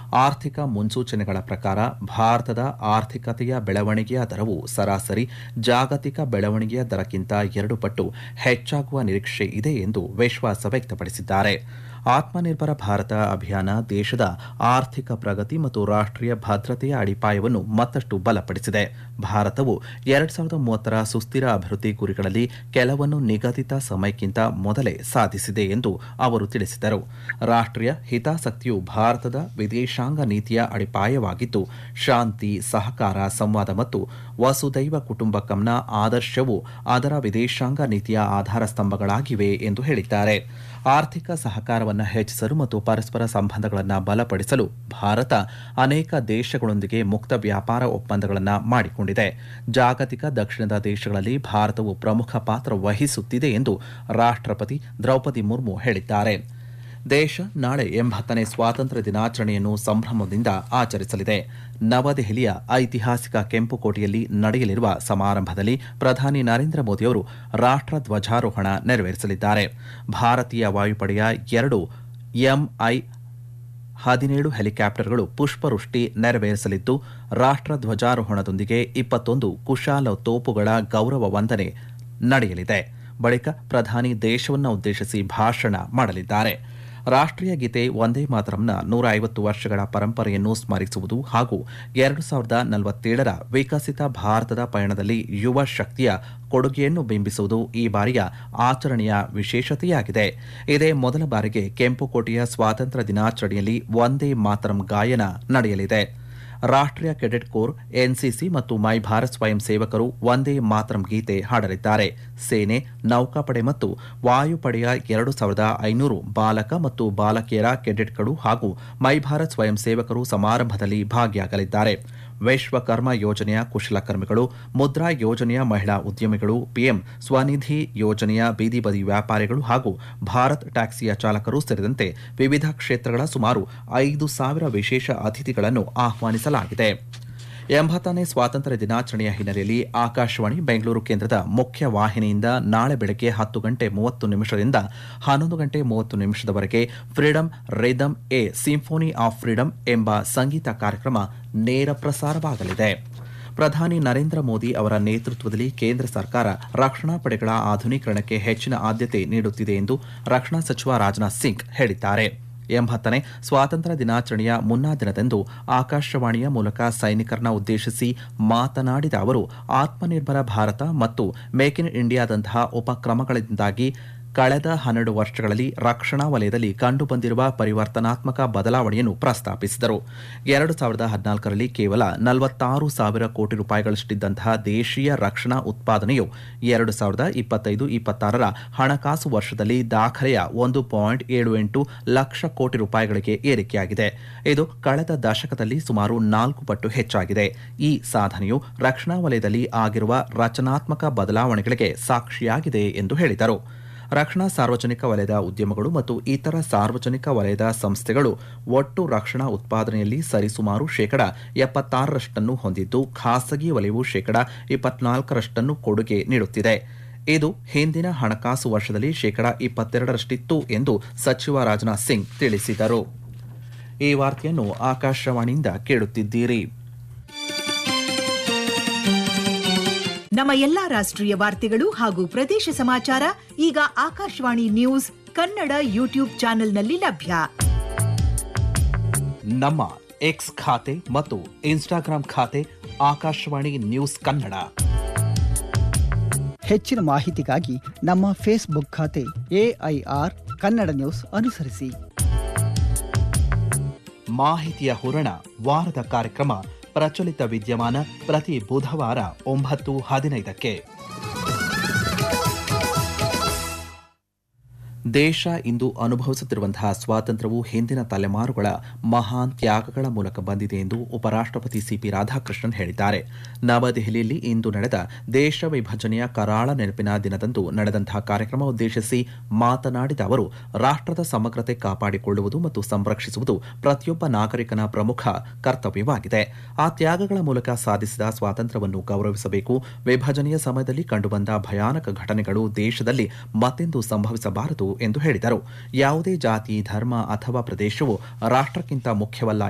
ಆರ್ಥಿಕ ಮುನ್ಸೂಚನೆಗಳ ಪ್ರಕಾರ ಭಾರತದ ಆರ್ಥಿಕತೆಯ ಬೆಳವಣಿಗೆಯ ದರವು ಸರಾಸರಿ ಜಾಗತಿಕ ಬೆಳವಣಿಗೆಯ ದರಕ್ಕಿಂತ ಎರಡು ಪಟ್ಟು ಹೆಚ್ಚಾಗುವ ನಿರೀಕ್ಷೆ ಇದೆ ಎಂದು ವಿಶ್ವಾಸ ವ್ಯಕ್ತಪಡಿಸಿದ್ದಾರೆ ಆತ್ಮನಿರ್ಭರ ಭಾರತ ಅಭಿಯಾನ ದೇಶದ ಆರ್ಥಿಕ ಪ್ರಗತಿ ಮತ್ತು ರಾಷ್ಟ್ರೀಯ ಭದ್ರತೆಯ ಅಡಿಪಾಯವನ್ನು ಮತ್ತಷ್ಟು ಬಲಪಡಿಸಿದೆ ಭಾರತವು ಎರಡ್ ಸಾವಿರದ ಮೂವತ್ತರ ಸುಸ್ಥಿರ ಅಭಿವೃದ್ಧಿ ಗುರಿಗಳಲ್ಲಿ ಕೆಲವನ್ನು ನಿಗದಿತ ಸಮಯಕ್ಕಿಂತ ಮೊದಲೇ ಸಾಧಿಸಿದೆ ಎಂದು ಅವರು ತಿಳಿಸಿದರು ರಾಷ್ಟ್ರೀಯ ಹಿತಾಸಕ್ತಿಯು ಭಾರತದ ವಿದೇಶಾಂಗ ನೀತಿಯ ಅಡಿಪಾಯವಾಗಿದ್ದು ಶಾಂತಿ ಸಹಕಾರ ಸಂವಾದ ಮತ್ತು ವಸುದೈವ ಕುಟುಂಬಕಂನ ಆದರ್ಶವು ಅದರ ವಿದೇಶಾಂಗ ನೀತಿಯ ಆಧಾರ ಸ್ತಂಭಗಳಾಗಿವೆ ಎಂದು ಹೇಳಿದ್ದಾರೆ ಆರ್ಥಿಕ ಸಹಕಾರವನ್ನು ಹೆಚ್ಚಿಸಲು ಮತ್ತು ಪರಸ್ಪರ ಸಂಬಂಧಗಳನ್ನು ಬಲಪಡಿಸಲು ಭಾರತ ಅನೇಕ ದೇಶಗಳೊಂದಿಗೆ ಮುಕ್ತ ವ್ಯಾಪಾರ ಒಪ್ಪಂದಗಳನ್ನು ಮಾಡಿಕೊಂಡಿದೆ ಜಾಗತಿಕ ದಕ್ಷಿಣದ ದೇಶಗಳಲ್ಲಿ ಭಾರತವು ಪ್ರಮುಖ ಪಾತ್ರ ವಹಿಸುತ್ತಿದೆ ಎಂದು ರಾಷ್ಟ್ರಪತಿ ದ್ರೌಪದಿ ಮುರ್ಮು ಹೇಳಿದ್ದಾರೆ ದೇಶ ನಾಳೆ ಎಂಬತ್ತನೇ ಸ್ವಾತಂತ್ರ್ಯ ದಿನಾಚರಣೆಯನ್ನು ಸಂಭ್ರಮದಿಂದ ಆಚರಿಸಲಿದೆ ನವದೆಹಲಿಯ ಐತಿಹಾಸಿಕ ಕೆಂಪುಕೋಟೆಯಲ್ಲಿ ನಡೆಯಲಿರುವ ಸಮಾರಂಭದಲ್ಲಿ ಪ್ರಧಾನಿ ನರೇಂದ್ರ ಮೋದಿಯವರು ರಾಷ್ಟ್ರ ಧ್ವಜಾರೋಹಣ ನೆರವೇರಿಸಲಿದ್ದಾರೆ ಭಾರತೀಯ ವಾಯುಪಡೆಯ ಎರಡು ಎಂಐ ಹದಿನೇಳು ಹೆಲಿಕಾಪ್ಟರ್ಗಳು ಪುಷ್ಪವೃಷ್ಟಿ ನೆರವೇರಿಸಲಿದ್ದು ರಾಷ್ಟ್ರ ಧ್ವಜಾರೋಹಣದೊಂದಿಗೆ ಇಪ್ಪತ್ತೊಂದು ಕುಶಾಲ ತೋಪುಗಳ ಗೌರವ ವಂದನೆ ನಡೆಯಲಿದೆ ಬಳಿಕ ಪ್ರಧಾನಿ ದೇಶವನ್ನು ಉದ್ದೇಶಿಸಿ ಭಾಷಣ ಮಾಡಲಿದ್ದಾರೆ ರಾಷ್ಟ್ರೀಯ ಗೀತೆ ಒಂದೇ ಮಾತರಂನ ನೂರ ಐವತ್ತು ವರ್ಷಗಳ ಪರಂಪರೆಯನ್ನು ಸ್ಮರಿಸುವುದು ಹಾಗೂ ಎರಡು ಸಾವಿರದ ನಲವತ್ತೇಳರ ವಿಕಸಿತ ಭಾರತದ ಪಯಣದಲ್ಲಿ ಯುವ ಶಕ್ತಿಯ ಕೊಡುಗೆಯನ್ನು ಬಿಂಬಿಸುವುದು ಈ ಬಾರಿಯ ಆಚರಣೆಯ ವಿಶೇಷತೆಯಾಗಿದೆ ಇದೇ ಮೊದಲ ಬಾರಿಗೆ ಕೆಂಪುಕೋಟೆಯ ಸ್ವಾತಂತ್ರ್ಯ ದಿನಾಚರಣೆಯಲ್ಲಿ ಒಂದೇ ಮಾತರಂ ಗಾಯನ ನಡೆಯಲಿದೆ ರಾಷ್ಟ್ರೀಯ ಕೆಡೆಟ್ ಕೋರ್ ಎನ್ಸಿಸಿ ಮತ್ತು ಮೈ ಭಾರತ್ ಸ್ವಯಂ ಸೇವಕರು ಒಂದೇ ಮಾತರಂ ಗೀತೆ ಹಾಡಲಿದ್ದಾರೆ ಸೇನೆ ನೌಕಾಪಡೆ ಮತ್ತು ವಾಯುಪಡೆಯ ಎರಡು ಸಾವಿರದ ಐನೂರು ಬಾಲಕ ಮತ್ತು ಬಾಲಕಿಯರ ಕೆಡೆಟ್ಗಳು ಹಾಗೂ ಮೈ ಭಾರತ್ ಸ್ವಯಂ ಸೇವಕರು ಸಮಾರಂಭದಲ್ಲಿ ಭಾಗಿಯಾಗಲಿದ್ದಾರೆ ವಿಶ್ವಕರ್ಮ ಯೋಜನೆಯ ಕುಶಲಕರ್ಮಿಗಳು ಮುದ್ರಾ ಯೋಜನೆಯ ಮಹಿಳಾ ಉದ್ಯಮಿಗಳು ಪಿಎಂ ಸ್ವನಿಧಿ ಯೋಜನೆಯ ಬೀದಿ ಬದಿ ವ್ಯಾಪಾರಿಗಳು ಹಾಗೂ ಭಾರತ್ ಟ್ಯಾಕ್ಸಿಯ ಚಾಲಕರು ಸೇರಿದಂತೆ ವಿವಿಧ ಕ್ಷೇತ್ರಗಳ ಸುಮಾರು ಐದು ಸಾವಿರ ವಿಶೇಷ ಅತಿಥಿಗಳನ್ನು ಆಹ್ವಾನಿಸಲಾಗಿದೆ ಎಂಬತ್ತನೇ ಸ್ವಾತಂತ್ರ್ಯ ದಿನಾಚರಣೆಯ ಹಿನ್ನೆಲೆಯಲ್ಲಿ ಆಕಾಶವಾಣಿ ಬೆಂಗಳೂರು ಕೇಂದ್ರದ ಮುಖ್ಯ ವಾಹಿನಿಯಿಂದ ನಾಳೆ ಬೆಳಗ್ಗೆ ಹತ್ತು ಗಂಟೆ ಮೂವತ್ತು ನಿಮಿಷದಿಂದ ಹನ್ನೊಂದು ಗಂಟೆ ಮೂವತ್ತು ನಿಮಿಷದವರೆಗೆ freedom rhythm a symphony of freedom ಎಂಬ ಸಂಗೀತ ಕಾರ್ಯಕ್ರಮ ನೇರ ಪ್ರಸಾರವಾಗಲಿದೆ ಪ್ರಧಾನಿ ನರೇಂದ್ರ ಮೋದಿ ಅವರ ನೇತೃತ್ವದಲ್ಲಿ ಕೇಂದ್ರ ಸರ್ಕಾರ ರಕ್ಷಣಾ ಪಡೆಗಳ ಆಧುನೀಕರಣಕ್ಕೆ ಹೆಚ್ಚಿನ ಆದ್ಯತೆ ನೀಡುತ್ತಿದೆ ಎಂದು ರಕ್ಷಣಾ ಸಚಿವ ರಾಜನಾಥ್ ಸಿಂಗ್ ಹೇಳಿದ್ದಾರೆ ಎಂಬತ್ತನೇ ಸ್ವಾತಂತ್ರ್ಯ ದಿನಾಚರಣೆಯ ಮುನ್ನಾ ದಿನದಂದು ಆಕಾಶವಾಣಿಯ ಮೂಲಕ ಸೈನಿಕರನ್ನ ಉದ್ದೇಶಿಸಿ ಮಾತನಾಡಿದ ಅವರು ಆತ್ಮನಿರ್ಭರ ಭಾರತ ಮತ್ತು ಮೇಕ್ ಇನ್ ಇಂಡಿಯಾದಂತಹ ಉಪಕ್ರಮಗಳಿಂದಾಗಿ ಕಳೆದ ಹನ್ನೆರಡು ವರ್ಷಗಳಲ್ಲಿ ರಕ್ಷಣಾ ವಲಯದಲ್ಲಿ ಕಂಡುಬಂದಿರುವ ಪರಿವರ್ತನಾತ್ಮಕ ಬದಲಾವಣೆಯನ್ನು ಪ್ರಸ್ತಾಪಿಸಿದರು ಎರಡು ಸಾವಿರದ ಹದಿನಾಲ್ಕರಲ್ಲಿ ಕೇವಲ ನಲವತ್ತಾರು ಸಾವಿರ ಕೋಟಿ ರೂಪಾಯಿಗಳಷ್ಟಿದ್ದಂತಹ ದೇಶೀಯ ರಕ್ಷಣಾ ಉತ್ಪಾದನೆಯು ಎರಡು ಸಾವಿರದ ಇಪ್ಪತ್ತೈದು ಇಪ್ಪತ್ತಾರರ ಹಣಕಾಸು ವರ್ಷದಲ್ಲಿ ದಾಖಲೆಯ ಒಂದು ಪಾಯಿಂಟ್ ಏಳು ಎಂಟು ಲಕ್ಷ ಕೋಟಿ ರೂಪಾಯಿಗಳಿಗೆ ಏರಿಕೆಯಾಗಿದೆ ಇದು ಕಳೆದ ದಶಕದಲ್ಲಿ ಸುಮಾರು ನಾಲ್ಕು ಪಟ್ಟು ಹೆಚ್ಚಾಗಿದೆ ಈ ಸಾಧನೆಯು ರಕ್ಷಣಾ ವಲಯದಲ್ಲಿ ಆಗಿರುವ ರಚನಾತ್ಮಕ ಬದಲಾವಣೆಗಳಿಗೆ ಸಾಕ್ಷಿಯಾಗಿದೆ ಎಂದು ಹೇಳಿದರು ರಕ್ಷಣಾ ಸಾರ್ವಜನಿಕ ವಲಯದ ಉದ್ಯಮಗಳು ಮತ್ತು ಇತರ ಸಾರ್ವಜನಿಕ ವಲಯದ ಸಂಸ್ಥೆಗಳು ಒಟ್ಟು ರಕ್ಷಣಾ ಉತ್ಪಾದನೆಯಲ್ಲಿ ಸರಿಸುಮಾರು ಶೇಕಡ ಎಪ್ಪತ್ತಾರರಷ್ಟನ್ನು ಹೊಂದಿದ್ದು ಖಾಸಗಿ ವಲಯವು ಶೇಕಡ ಇಪ್ಪತ್ನಾಲ್ಕರಷ್ಟನ್ನು ಕೊಡುಗೆ ನೀಡುತ್ತಿದೆ ಇದು ಹಿಂದಿನ ಹಣಕಾಸು ವರ್ಷದಲ್ಲಿ ಶೇಕಡ ಇಪ್ಪತ್ತೆರಡರಷ್ಟಿತ್ತು ಎಂದು ಸಚಿವ ರಾಜನಾಥ್ ಸಿಂಗ್ ತಿಳಿಸಿದರು ಈ ವಾರ್ತೆಯನ್ನು ಆಕಾಶವಾಣಿಯಿಂದ ಕೇಳುತ್ತಿದ್ದೀರಿ ನಮ್ಮ ಎಲ್ಲಾ ರಾಷ್ಟ್ರೀಯ ವಾರ್ತೆಗಳು ಹಾಗೂ ಪ್ರದೇಶ ಸಮಾಚಾರ ಈಗ ಆಕಾಶವಾಣಿ ನ್ಯೂಸ್ ಕನ್ನಡ ಯೂಟ್ಯೂಬ್ ಚಾನೆಲ್ನಲ್ಲಿ ಲಭ್ಯ ನಮ್ಮ ಎಕ್ಸ್ ಖಾತೆ ಮತ್ತು ಇನ್ಸ್ಟಾಗ್ರಾಂ ಖಾತೆ ಆಕಾಶವಾಣಿ ನ್ಯೂಸ್ ಕನ್ನಡ ಹೆಚ್ಚಿನ ಮಾಹಿತಿಗಾಗಿ ನಮ್ಮ ಫೇಸ್ಬುಕ್ ಖಾತೆ ಎಐಆರ್ ಕನ್ನಡ ನ್ಯೂಸ್ ಅನುಸರಿಸಿ ಮಾಹಿತಿಯ ಹೂರಣ ವಾರದ ಕಾರ್ಯಕ್ರಮ ಪ್ರಚಲಿತ ವಿದ್ಯಮಾನ ಪ್ರತಿ ಬುಧವಾರ ಒಂಬತ್ತು ಹದಿನೈದಕ್ಕೆ ದೇಶ ಇಂದು ಅನುಭವಿಸುತ್ತಿರುವಂತಹ ಸ್ವಾತಂತ್ರ್ಯವು ಹಿಂದಿನ ತಲೆಮಾರುಗಳ ಮಹಾನ್ ತ್ಯಾಗಗಳ ಮೂಲಕ ಬಂದಿದೆ ಎಂದು ಉಪರಾಷ್ಟ್ರಪತಿ ಸಿಪಿ ರಾಧಾಕೃಷ್ಣನ್ ಹೇಳಿದ್ದಾರೆ ನವದೆಹಲಿಯಲ್ಲಿ ಇಂದು ನಡೆದ ದೇಶ ವಿಭಜನೆಯ ಕರಾಳ ನೆನಪಿನ ದಿನದಂದು ನಡೆದಂತಹ ಕಾರ್ಯಕ್ರಮ ಉದ್ದೇಶಿಸಿ ಮಾತನಾಡಿದ ಅವರು ರಾಷ್ಟ್ರದ ಸಮಗ್ರತೆ ಕಾಪಾಡಿಕೊಳ್ಳುವುದು ಮತ್ತು ಸಂರಕ್ಷಿಸುವುದು ಪ್ರತಿಯೊಬ್ಬ ನಾಗರಿಕನ ಪ್ರಮುಖ ಕರ್ತವ್ಯವಾಗಿದೆ ಆ ತ್ಯಾಗಗಳ ಮೂಲಕ ಸಾಧಿಸಿದ ಸ್ವಾತಂತ್ರ್ಯವನ್ನು ಗೌರವಿಸಬೇಕು ವಿಭಜನೆಯ ಸಮಯದಲ್ಲಿ ಕಂಡುಬಂದ ಭಯಾನಕ ಘಟನೆಗಳು ದೇಶದಲ್ಲಿ ಮತ್ತೆಂದು ಸಂಭವಿಸಬಾರದು ಎಂದು ಹೇಳಿದರು ಯಾವುದೇ ಜಾತಿ ಧರ್ಮ ಅಥವಾ ಪ್ರದೇಶವು ರಾಷ್ಟ್ರಕ್ಕಿಂತ ಮುಖ್ಯವಲ್ಲ